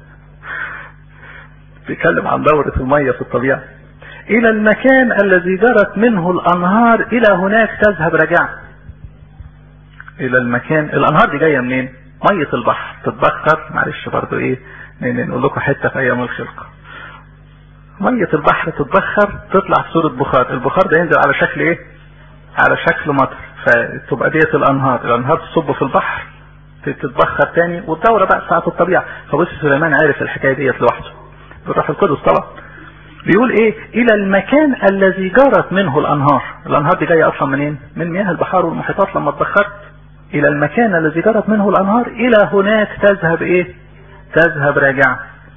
بيتكلم عن دورة المية في الطبيعة الى المكان الذي جرت منه الانهار الى هناك تذهب رجع الى المكان الانهار دي جاية منين مية البحر تتبخر معلش برضو ايه نقول لكم حتة في ايام الخلقة مية البحر تتبخر تطلع في صورة بخار البخار ده ينزل على شكل ايه على شكل مطر فتبقى ديت الانهار الانهار تصب في البحر تتبخر تاني والدورة بقى بتاعت الطبيعة فبص سليمان عارف الحكاية ديت لوحده بالروح القدس طبعا بيقول ايه الى المكان الذي جرت منه الانهار الانهار دي جاية اصلا منين من مياه البحار والمحيطات لما اتبخرت الى المكان الذي جرت منه الانهار الى هناك تذهب ايه تذهب راجعة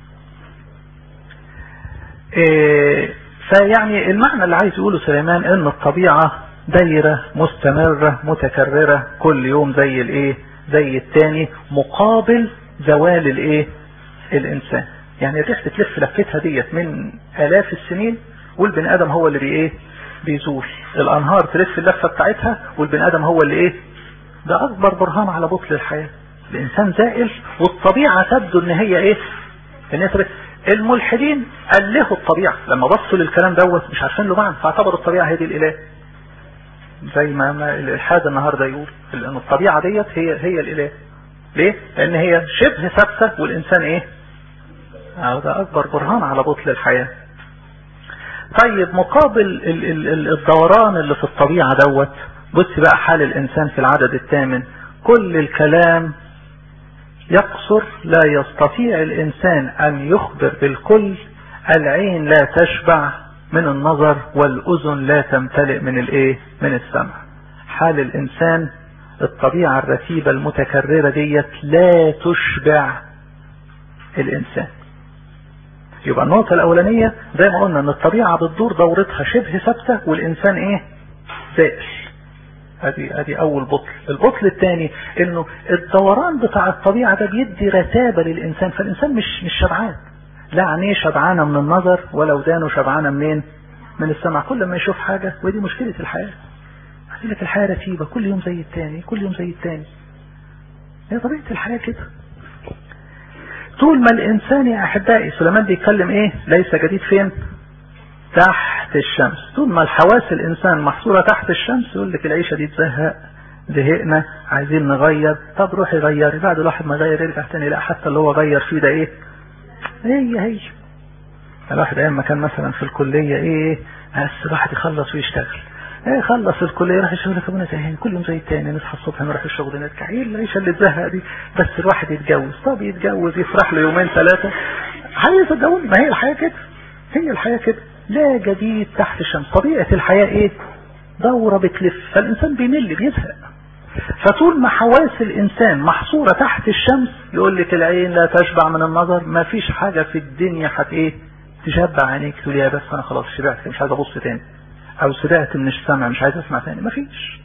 إيه فيعني المعنى اللي عايز يقوله سليمان ان الطبيعة دايرة مستمرة متكررة كل يوم زي الايه زي التاني مقابل زوال الايه الانسان يعني الريح بتلف لفتها ديت من الاف السنين والبني ادم هو اللي بي ايه بيزول الانهار تلف اللفة بتاعتها والبني ادم هو اللي ايه ده اكبر برهان على بطل الحياة الانسان زائل والطبيعة تبدو ان هي ايه ان هي الملحدين ألهوا الطبيعة لما بصوا للكلام دوت مش عارفين له معنى فاعتبروا الطبيعة هي دي الاله زي ما, ما الالحاد النهاردة يقول لان الطبيعة ديت هي هي الاله ليه لان هي شبه ثابتة والانسان ايه ده اكبر برهان على بطل الحياة طيب مقابل ال ال ال الدوران اللي في الطبيعة دوت بص بقى حال الانسان في العدد الثامن كل الكلام يقصر لا يستطيع الانسان ان يخبر بالكل العين لا تشبع من النظر والاذن لا تمتلئ من الايه من السمع حال الانسان الطبيعة الرتيبة المتكررة ديت لا تشبع الانسان يبقى النقطة الاولانية زي ما قلنا ان الطبيعة بتدور دورتها شبه ثابتة والانسان ايه زائل ادي ادي اول بطل البطل الثاني انه الدوران بتاع الطبيعة ده بيدي رتابة للانسان فالانسان مش مش شبعان لا عينيه شبعانة من النظر ولا ودانه شبعانة منين من السمع كل ما يشوف حاجة ودي مشكلة الحياة هتقول لك الحياة رتيبة كل يوم زي التاني كل يوم زي التاني هي طبيعة الحياة كده طول ما الانسان يا احبائي سليمان بيتكلم ايه ليس جديد فين تحت الشمس طول ما الحواس الانسان محصورة تحت الشمس يقول لك العيشة دي تزهق زهقنا عايزين نغير طب روح يغير بعد الواحد ما غير يرجع تاني لا حتى اللي هو غير فيه ده ايه هي هي الواحد ايام ما كان مثلا في الكلية ايه بس الواحد يخلص ويشتغل ايه خلص الكلية راح الشغل كمان زهقان كل يوم زي التاني نصحى الصبح نروح الشغل نرجع ايه العيشة اللي تزهق دي بس الواحد يتجوز طب يتجوز يفرح له يومين ثلاثة عايز يتجوز ما هي الحياة كده هي الحياة كده لا جديد تحت الشمس طبيعة الحياة ايه دورة بتلف فالانسان بيمل بيزهق فطول ما حواس الانسان محصورة تحت الشمس يقول لك العين لا تشبع من النظر ما فيش حاجة في الدنيا حت ايه تشبع عينيك تقول يا بس انا خلاص شبعت مش عايز ابص تاني او شبعت من السمع مش عايز اسمع تاني ما فيش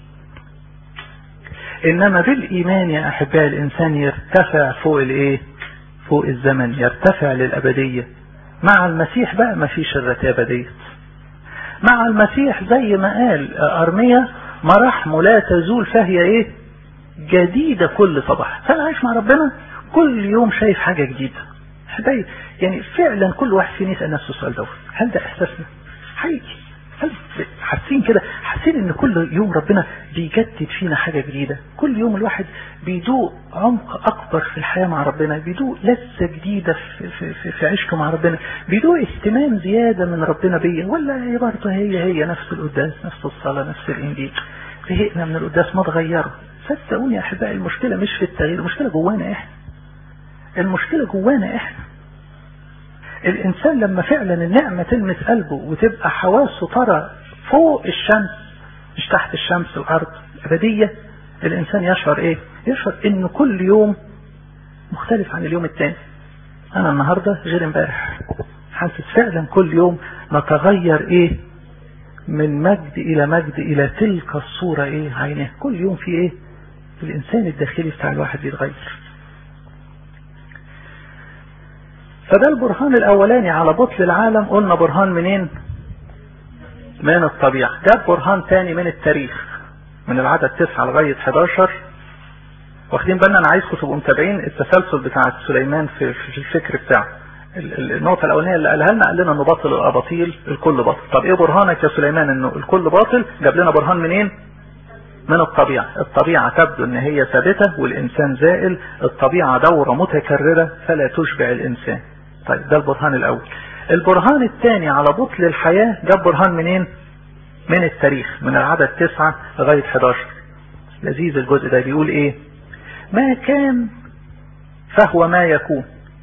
انما بالايمان يا احبائي الانسان يرتفع فوق الايه فوق الزمن يرتفع للابدية مع المسيح بقى ما فيش الرتابة ديت مع المسيح زي ما قال ارميا مراحمه لا تزول فهي ايه جديدة كل صباح فانا عايش مع ربنا كل يوم شايف حاجة جديدة حبايب يعني فعلا كل واحد فينا يسأل نفسه السؤال دوت هل ده احساسنا حقيقي هل حاسين كده حاسين ان كل يوم ربنا بيجدد فينا حاجة جديدة كل يوم الواحد بيدوق عمق اكبر في الحياة مع ربنا بيدوق لذة جديدة في, في, في, في عشقه مع ربنا بيدوق اهتمام زيادة من ربنا بيا ولا هي برضه هي هي نفس القداس نفس الصلاة نفس الانجيل زهقنا من القداس ما تغيره صدقوني يا احبائي المشكلة مش في التغيير المشكلة جوانا احنا المشكلة جوانا احنا الانسان لما فعلا النعمة تلمس قلبه وتبقى حواسه ترى فوق الشمس مش تحت الشمس الارض ابدية الانسان يشعر ايه يشعر ان كل يوم مختلف عن اليوم التاني انا النهاردة غير امبارح حاسس فعلا كل يوم نتغير ايه من مجد الى مجد الى تلك الصورة ايه عينيه كل يوم في ايه الانسان الداخلي بتاع الواحد بيتغير فده البرهان الاولاني على بطل العالم قلنا برهان منين من الطبيعة جاب برهان تاني من التاريخ من العدد 9 لغاية 11 واخدين بالنا انا عايزكم تبقوا متابعين التسلسل بتاع سليمان في, في الفكر بتاعه النقطة الأولانية اللي قالها لنا قال لنا إنه باطل الأباطيل الكل باطل، طب إيه برهانك يا سليمان إنه الكل باطل؟ جاب لنا برهان منين؟ من الطبيعة، الطبيعة تبدو إن هي ثابتة والإنسان زائل، الطبيعة دورة متكررة فلا تشبع الإنسان. طيب ده البرهان الأول. البرهان الثاني على بطل الحياة جاب برهان منين؟ من التاريخ من العدد 9 لغاية 11. لذيذ الجزء ده بيقول إيه؟ ما كان فهو ما يكون.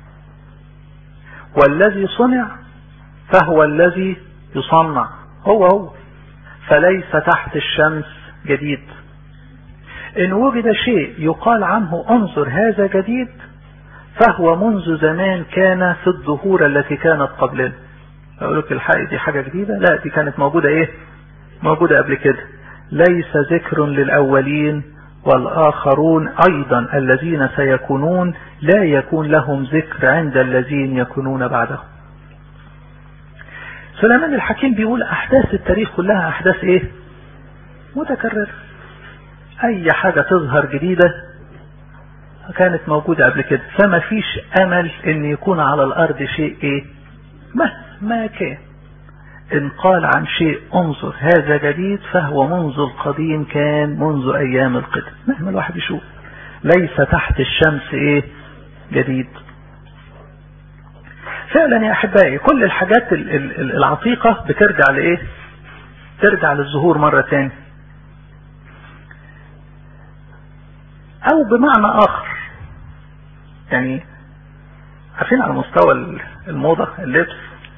والذي صنع فهو الذي يصنع هو هو فليس تحت الشمس جديد إن وجد شيء يقال عنه انظر هذا جديد فهو منذ زمان كان في الظهور التي كانت قبلنا أقول لك الحق دي حاجة جديدة لا دي كانت موجودة إيه موجودة قبل كده ليس ذكر للأولين والآخرون أيضا الذين سيكونون لا يكون لهم ذكر عند الذين يكونون بعدهم سليمان الحكيم بيقول أحداث التاريخ كلها أحداث إيه متكررة أي حاجة تظهر جديدة كانت موجودة قبل كده فما فيش أمل إن يكون على الأرض شيء إيه مهما كان إن قال عن شيء انظر هذا جديد فهو منذ القديم كان منذ أيام القدم مهما الواحد يشوف ليس تحت الشمس إيه جديد فعلا يا أحبائي كل الحاجات العتيقة بترجع لإيه ترجع للظهور مرة تاني أو بمعنى آخر يعني عارفين على مستوى الموضة اللبس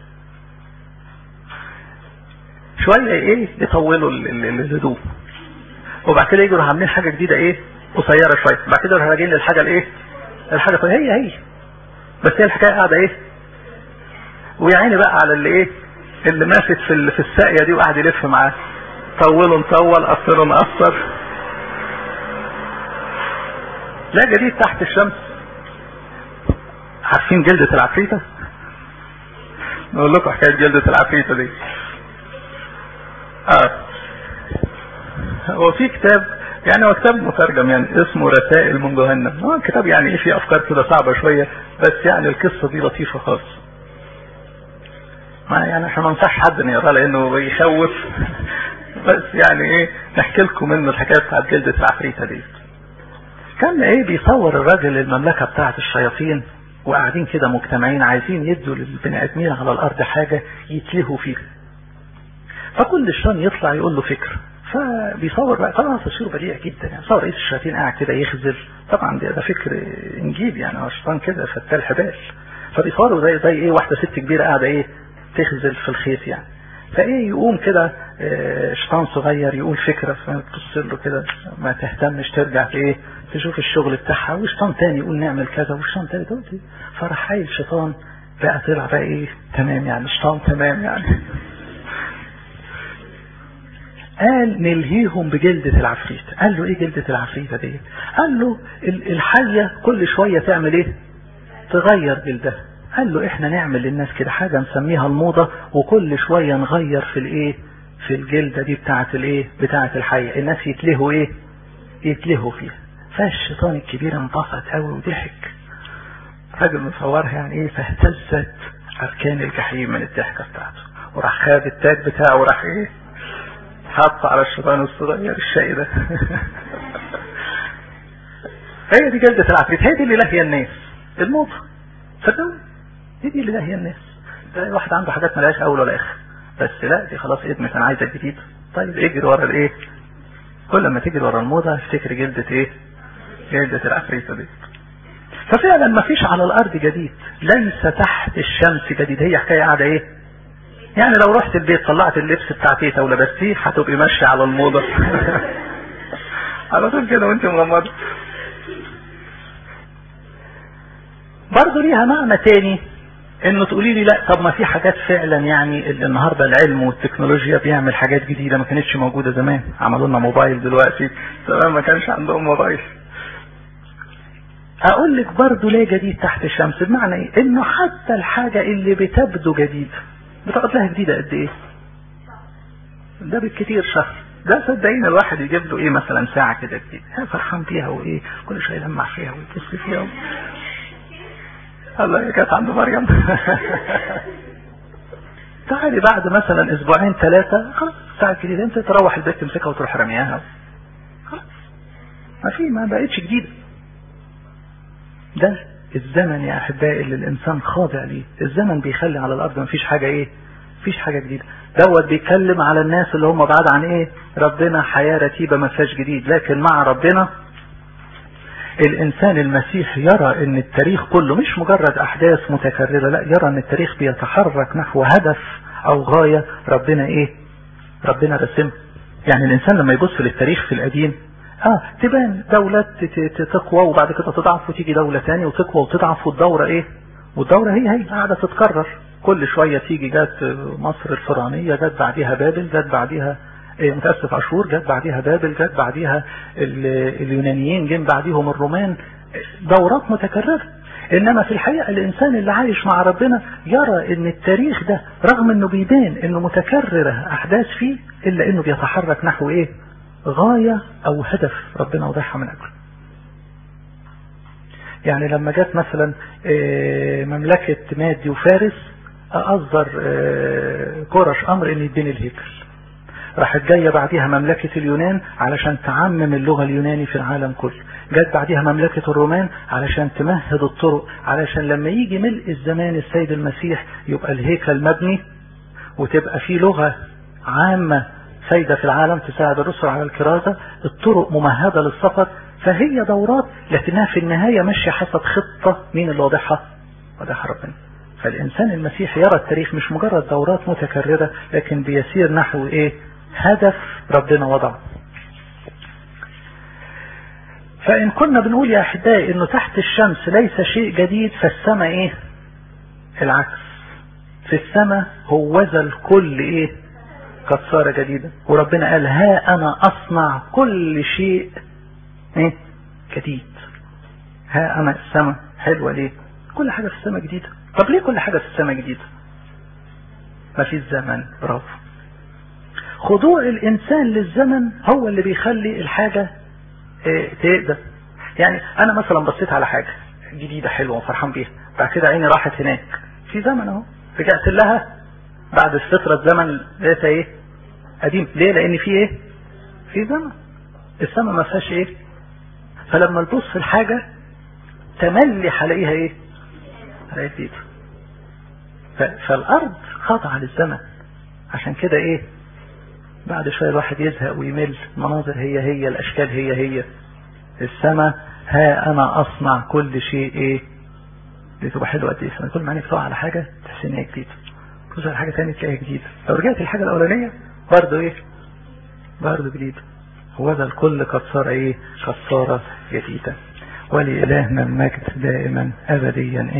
شوية ايه يطولوا الهدوم وبعد كده يجوا عاملين حاجة جديدة ايه قصيرة شوية بعد كده راجعين للحاجة الايه الحاجة هي هي بس هي الحكاية قاعدة ايه ويا عيني بقى على اللي ايه اللي ماسك في في الساقية دي وقاعد يلف معاه طولوا نطول قصروا نقصر لا جديد تحت الشمس عارفين جلدة العفريتة نقول لكم حكاية جلدة العفريتة دي اه هو في كتاب يعني هو كتاب مترجم يعني اسمه رسائل من جهنم هو كتاب يعني ايه فيه افكار كده صعبة شوية بس يعني القصة دي لطيفة خالص ما يعني احنا ما ننصحش حد ان يقرا لانه بيخوف بس يعني ايه نحكي لكم منه الحكايه بتاعت جلده العفريته دي كان ايه بيصور الراجل المملكه بتاعت الشياطين وقاعدين كده مجتمعين عايزين يدوا للبني ادمين على الارض حاجه يتلهوا فيها فكل شيطان يطلع يقول له فكر فبيصور بقى طبعا تصويره بديع جدا يعني صور رئيس الشياطين قاعد كده يخزل طبعا ده, ده فكر انجيل يعني هو الشيطان كده فتال حبال فبيصوروا زي زي ايه واحده ست كبيره قاعده ايه تخزل في الخيط يعني فايه يقوم كده شيطان صغير يقول فكره فتبص له كده ما تهتمش ترجع ايه تشوف الشغل بتاعها وشيطان تاني يقول نعمل كذا وشيطان تاني تقول فراح حايل شيطان بقى طلع بقى ايه تمام يعني شيطان تمام يعني قال نلهيهم بجلدة العفريت قال له ايه جلدة العفريتة دي قال له الحية كل شوية تعمل ايه تغير جلدها قال له احنا نعمل للناس كده حاجة نسميها الموضة وكل شوية نغير في الايه في الجلدة دي بتاعة الايه بتاعة الحية الناس يتلهوا ايه يتلهوا فيها فالشيطان الكبير انبسط قوي وضحك راجل مصورها يعني ايه فاهتزت اركان الجحيم من الضحكة بتاعته وراح خد التاج بتاعه وراح ايه حط على الشيطان الصغير الشقي ده هي دي جلدة العفريت هي دي اللي لاهية الناس الموضة صدقوا هي دي اللي لاهية الناس ده واحد عنده حاجات ملهاش اول ولا اخر بس لا دي خلاص ادمت انا عايزه الجديد طيب اجري ورا الايه كل ما تجري ورا الموضة افتكر جلدة ايه جلدة العفريتة دي ففعلا ما فيش على الارض جديد ليس تحت الشمس جديد هي حكاية قاعدة ايه يعني لو رحت البيت طلعت اللبس بتاع تيتا ولبستيه هتبقي ماشية على الموضة على طول كده وانت مغمضة برضه ليها معنى تاني انه تقولي لي لا طب ما في حاجات فعلا يعني النهارده العلم والتكنولوجيا بيعمل حاجات جديده ما كانتش موجوده زمان عملوا لنا موبايل دلوقتي تمام ما كانش عندهم موبايل اقول لك برضه ليه جديد تحت الشمس بمعنى ايه انه حتى الحاجه اللي بتبدو جديده بتقعد لها جديده قد ايه ده بالكتير شهر ده صدقيني الواحد يجيب له ايه مثلا ساعه كده جديده فرحان بيها وايه كل شويه يلمع فيها ويبص فيها و... الله كانت عند مريم تعالي بعد مثلا اسبوعين ثلاثة خلاص ساعة جديدة انت تروح البيت تمسكها وتروح رميها خلاص ما في ما بقتش جديدة ده الزمن يا احبائي اللي الانسان خاضع ليه الزمن بيخلي على الارض ما فيش حاجة ايه فيش حاجة جديدة دوت بيتكلم على الناس اللي هم بعاد عن ايه ربنا حياة رتيبة ما فيهاش جديد لكن مع ربنا الانسان المسيح يرى ان التاريخ كله مش مجرد احداث متكررة لا يرى ان التاريخ بيتحرك نحو هدف او غاية ربنا ايه ربنا رسمه يعني الانسان لما يبص للتاريخ في القديم اه تبان دولة تقوى وبعد كده تضعف وتيجي دولة تاني وتقوى وتضعف والدورة ايه والدورة هي هي قاعدة تتكرر كل شوية تيجي جت مصر الفرعونية جت بعديها بابل جت بعديها إيه متأسف عاشور جت بعديها بابل جت بعديها اليونانيين جم بعديهم الرومان دورات متكررة انما في الحقيقة الانسان اللي عايش مع ربنا يرى ان التاريخ ده رغم انه بيبان انه متكررة احداث فيه الا انه بيتحرك نحو ايه غاية او هدف ربنا وضعها من اجله يعني لما جت مثلا مملكة مادي وفارس اصدر كورش امر ان يديني الهيكل راحت جاية بعديها مملكة اليونان علشان تعمم اللغة اليوناني في العالم كله جت بعديها مملكة الرومان علشان تمهد الطرق علشان لما يجي ملء الزمان السيد المسيح يبقى الهيكل مبني وتبقى فيه لغة عامة سيدة في العالم تساعد الرسل على الكرازة الطرق ممهدة للسفر فهي دورات لكنها في النهاية ماشية حسب خطة مين اللي واضحها واضحها ربنا فالإنسان المسيحي يرى التاريخ مش مجرد دورات متكررة لكن بيسير نحو إيه هدف ربنا وضعه فإن كنا بنقول يا أحبائي إنه تحت الشمس ليس شيء جديد فالسماء إيه العكس في السماء هوذا الكل إيه قد صار جديدا وربنا قال ها أنا أصنع كل شيء إيه جديد ها أنا السماء حلوة ليه كل حاجة في السماء جديدة طب ليه كل حاجة في السماء جديدة ما فيش زمن برافو خضوع الإنسان للزمن هو اللي بيخلي الحاجة إيه تقدر يعني أنا مثلا بصيت على حاجة جديدة حلوة وفرحان بيها بعد كده عيني راحت هناك في زمن اهو رجعت لها بعد فترة زمن لقيتها ايه قديم ليه لان في ايه في زمن السماء ما فيهاش ايه فلما نبص الحاجة تملي هلاقيها ايه هلاقيها جديدة فالارض خاضعة للزمن عشان كده ايه بعد شوية الواحد يزهق ويمل المناظر هي هي الاشكال هي هي السماء ها انا اصنع كل شيء ايه دي تبقى حلوه قد ايه كل ما عينك تقع على حاجه تحس ان هي جديده تبص على حاجه ثانيه تلاقيها جديده لو رجعت الحاجه الاولانيه برضه ايه برضه جديده هو ذا الكل قد صار ايه قد صار جديدا ولإلهنا المجد دائما ابديا